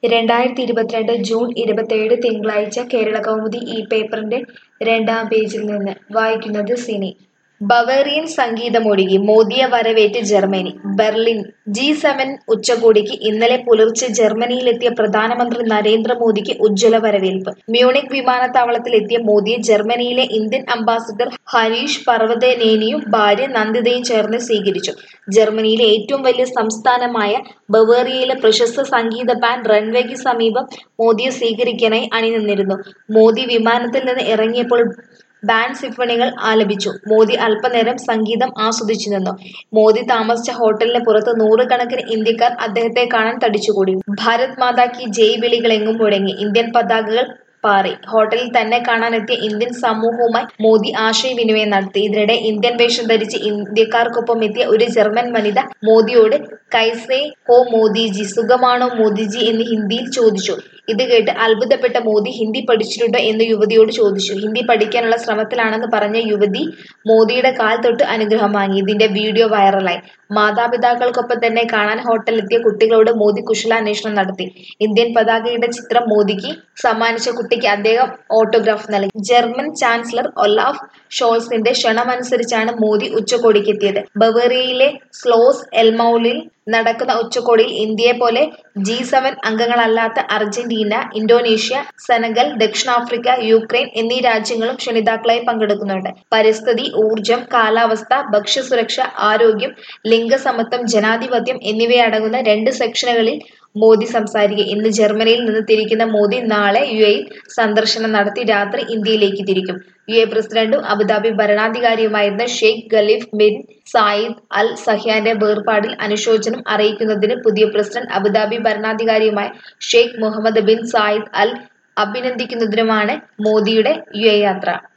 രണ്ടായിരത്തി ഇരുപത്തിരണ്ട് ജൂൺ ഇരുപത്തേഴ് തിങ്കളാഴ്ച കേരള കൗമുദി ഈ പേപ്പറിന്റെ രണ്ടാം പേജിൽ നിന്ന് വായിക്കുന്നത് സിനി ബവേറിയൻ സംഗീതമൊഴുകി മോദിയെ വരവേറ്റ് ജർമ്മനി ബെർലിൻ ജി സെവൻ ഉച്ചകോടിക്ക് ഇന്നലെ പുലർച്ചെ ജർമ്മനിയിലെത്തിയ പ്രധാനമന്ത്രി നരേന്ദ്രമോദിക്ക് ഉജ്ജ്വല വരവേൽപ്പ് മ്യൂണിക് വിമാനത്താവളത്തിലെത്തിയ മോദിയെ ജർമ്മനിയിലെ ഇന്ത്യൻ അംബാസിഡർ ഹരീഷ് പർവതനേനിയും ഭാര്യ നന്ദിതയും ചേർന്ന് സ്വീകരിച്ചു ജർമ്മനിയിലെ ഏറ്റവും വലിയ സംസ്ഥാനമായ ബവേറിയയിലെ പ്രശസ്ത സംഗീത ബാൻഡ് റൺവേക്ക് സമീപം മോദിയെ സ്വീകരിക്കാനായി അണിനിന്നിരുന്നു മോദി വിമാനത്തിൽ നിന്ന് ഇറങ്ങിയപ്പോൾ ബാൻഡ് സിംഫണികൾ ആലപിച്ചു മോദി അല്പനേരം സംഗീതം ആസ്വദിച്ചു നിന്നു മോദി താമസിച്ച ഹോട്ടലിന് പുറത്ത് നൂറുകണക്കിന് ഇന്ത്യക്കാർ അദ്ദേഹത്തെ കാണാൻ തടിച്ചുകൂടി ഭാരത് മാതാ കി ജയ് വിളികളെങ്ങും മുഴങ്ങി ഇന്ത്യൻ പതാകകൾ പാറി ഹോട്ടലിൽ തന്നെ കാണാനെത്തിയ ഇന്ത്യൻ സമൂഹവുമായി മോദി ആശയവിനിമയം നടത്തി ഇതിനിടെ ഇന്ത്യൻ വേഷം ധരിച്ച് ഇന്ത്യക്കാർക്കൊപ്പം എത്തിയ ഒരു ജർമ്മൻ വനിത മോദിയോട് കൈസേ ഹോ മോദിജി സുഖമാണോ മോദിജി എന്ന് ഹിന്ദിയിൽ ചോദിച്ചു ഇത് കേട്ട് അത്ഭുതപ്പെട്ട മോദി ഹിന്ദി പഠിച്ചിട്ടുണ്ടോ എന്ന് യുവതിയോട് ചോദിച്ചു ഹിന്ദി പഠിക്കാനുള്ള ശ്രമത്തിലാണെന്ന് പറഞ്ഞ യുവതി മോദിയുടെ കാൽ തൊട്ട് അനുഗ്രഹം വാങ്ങി ഇതിന്റെ വീഡിയോ വൈറലായി മാതാപിതാക്കൾക്കൊപ്പം തന്നെ കാണാൻ ഹോട്ടലിലെത്തിയ കുട്ടികളോട് മോദി കുശലാന്വേഷണം നടത്തി ഇന്ത്യൻ പതാകയുടെ ചിത്രം മോദിക്ക് സമ്മാനിച്ച കുട്ടിക്ക് അദ്ദേഹം ഓട്ടോഗ്രാഫ് നൽകി ജർമ്മൻ ചാൻസലർ ഒലാഫ് ഷോൾസിന്റെ ക്ഷണമനുസരിച്ചാണ് മോദി ഉച്ചകോടിക്കെത്തിയത് ബവേറിയയിലെ സ്ലോസ് എൽമൗലിൽ നടക്കുന്ന ഉച്ചകോടിയിൽ ഇന്ത്യയെ പോലെ ജി സെവൻ അംഗങ്ങളല്ലാത്ത അർജന്റീന ഇന്തോനേഷ്യ സെനഗൽ ദക്ഷിണാഫ്രിക്ക യുക്രൈൻ എന്നീ രാജ്യങ്ങളും ക്ഷണിതാക്കളായി പങ്കെടുക്കുന്നുണ്ട് പരിസ്ഥിതി ഊർജം കാലാവസ്ഥ ഭക്ഷ്യസുരക്ഷ ആരോഗ്യം ലിംഗസമത്വം ജനാധിപത്യം എന്നിവയടങ്ങുന്ന രണ്ട് സെക്ഷനുകളിൽ മോദി സംസാരിക്കും ഇന്ന് ജർമ്മനിയിൽ നിന്ന് തിരിക്കുന്ന മോദി നാളെ യു എയിൽ സന്ദർശനം നടത്തി രാത്രി ഇന്ത്യയിലേക്ക് തിരിക്കും യു എ പ്രസിഡന്റും അബുദാബി ഭരണാധികാരിയുമായിരുന്ന Sheikh Khalifa bin Zayed Al സഹ്യാന്റെ വേർപാടിൽ അനുശോചനം അറിയിക്കുന്നതിന് പുതിയ പ്രസിഡന്റ് അബുദാബി ഭരണാധികാരിയുമായ Sheikh Mohammed bin Zayed Al അഭിനന്ദിക്കുന്നതിനുമാണ് മോദിയുടെ യു എ യാത്ര